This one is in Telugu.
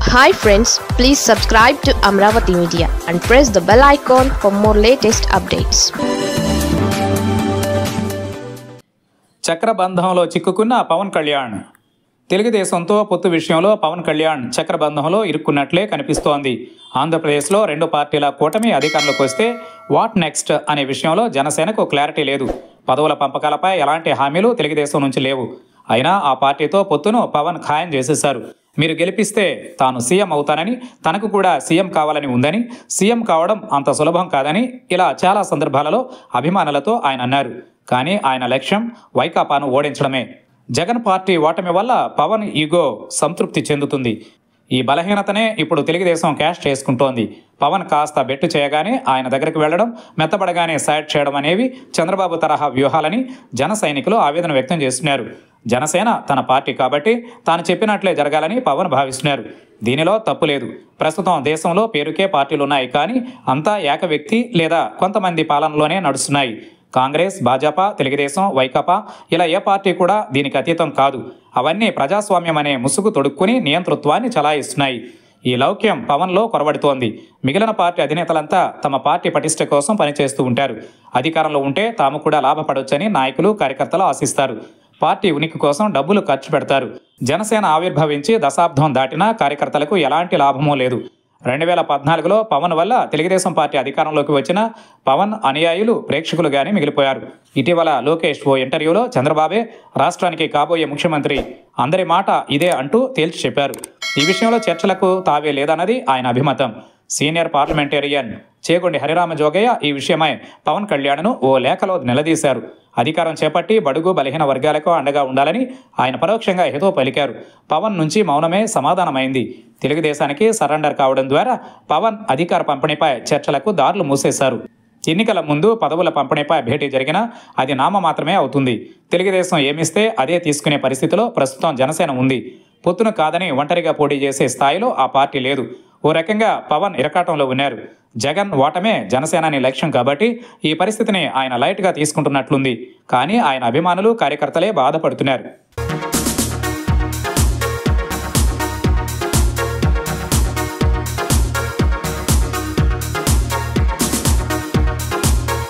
hi friends please subscribe to Amaravati media and press the bell icon for more latest updates చక్రబంధంలో చిక్కుకున్న పవన్ కళ్యాణ్ తెలుగుదేశంతో పొత్తు విషయంలో పవన్ కళ్యాణ్ చక్రబంధంలో ఇరుక్కున్నట్లే కనిపిస్తోంది ఆంధ్రప్రదేశ్లో రెండు పార్టీల కూటమి అధికారంలోకి వస్తే వాట్ నెక్స్ట్ అనే విషయంలో జనసేనకు క్లారిటీ లేదు పదవుల పంపకాలపై ఎలాంటి హామీలు తెలుగుదేశం నుంచి లేవు అయినా ఆ పార్టీతో పొత్తును పవన్ ఖాయం చేసేశారు మీరు గెలిపిస్తే తాను సీఎం అవుతానని తనకు కూడా సీఎం కావాలని ఉందని సీఎం కావడం అంత సులభం కాదని ఇలా చాలా సందర్భాలలో అభిమానులతో ఆయన అన్నారు కానీ ఆయన లక్ష్యం వైకాపాను ఓడించడమే జగన్ పార్టీ ఓటమి వల్ల పవన్ ఈగో సంతృప్తి చెందుతుంది ఈ బలహీనతనే ఇప్పుడు తెలుగుదేశం క్యాష్ చేసుకుంటోంది పవన్ కాస్త బెట్టు చేయగానే ఆయన దగ్గరికి వెళ్లడం మెత్తబడగానే సైడ్ చేయడం అనేవి చంద్రబాబు తరహా వ్యూహాలని జన సైనికులు ఆవేదన వ్యక్తం చేస్తున్నారు జనసేన తన పార్టీ కాబట్టి తాను చెప్పినట్లే జరగాలని పవన్ భావిస్తున్నారు దీనిలో తప్పు లేదు ప్రస్తుతం దేశంలో పేరుకే పార్టీలు ఉన్నాయి కానీ అంతా ఏక వ్యక్తి లేదా కొంతమంది పాలనలోనే నడుస్తున్నాయి కాంగ్రెస్ భాజపా తెలుగుదేశం వైకాపా ఇలా ఏ పార్టీ కూడా దీనికి అతీతం కాదు అవన్నీ ప్రజాస్వామ్యం అనే ముసుగు తొడుక్కుని నియంతృత్వాన్ని చలాయిస్తున్నాయి ఈ లౌక్యం పవన్లో కొరబడుతోంది మిగిలిన పార్టీ అధినేతలంతా తమ పార్టీ పటిష్ట కోసం పనిచేస్తూ ఉంటారు అధికారంలో ఉంటే తాము కూడా లాభపడొచ్చని నాయకులు కార్యకర్తలు ఆశిస్తారు పార్టీ ఉనికి కోసం డబ్బులు ఖర్చు పెడతారు జనసేన ఆవిర్భవించి దశాబ్దం దాటినా కార్యకర్తలకు ఎలాంటి లాభమూ లేదు రెండు వేల పద్నాలుగులో పవన్ వల్ల తెలుగుదేశం పార్టీ అధికారంలోకి వచ్చిన పవన్ అనుయాయులు ప్రేక్షకులుగానే మిగిలిపోయారు ఇటీవల లోకేష్ ఓ ఇంటర్వ్యూలో చంద్రబాబే రాష్ట్రానికి కాబోయే ముఖ్యమంత్రి అందరి మాట ఇదే అంటూ తేల్చి చెప్పారు ఈ విషయంలో చర్చలకు తావే లేదన్నది ఆయన అభిమతం సీనియర్ పార్లమెంటేరియన్ చేగొండి హరిరామ జోగయ్య ఈ విషయమై పవన్ కళ్యాణ్ను ఓ లేఖలో నిలదీశారు అధికారం చేపట్టి బడుగు బలహీన వర్గాలకు అండగా ఉండాలని ఆయన పరోక్షంగా హితో పలికారు పవన్ నుంచి మౌనమే సమాధానమైంది తెలుగుదేశానికి సరెండర్ కావడం ద్వారా పవన్ అధికార పంపిణీపై చర్చలకు దారులు మూసేశారు ఎన్నికల ముందు పదవుల పంపిణీపై భేటీ జరిగినా అది నామ మాత్రమే అవుతుంది తెలుగుదేశం ఏమిస్తే అదే తీసుకునే పరిస్థితిలో ప్రస్తుతం జనసేన ఉంది పొత్తును కాదని ఒంటరిగా పోటీ చేసే స్థాయిలో ఆ పార్టీ లేదు ఓ రకంగా పవన్ ఇరకాటంలో ఉన్నారు జగన్ ఓటమే జనసేనాని లక్ష్యం కాబట్టి ఈ పరిస్థితిని ఆయన లైట్గా తీసుకుంటున్నట్లుంది కానీ ఆయన అభిమానులు కార్యకర్తలే బాధపడుతున్నారు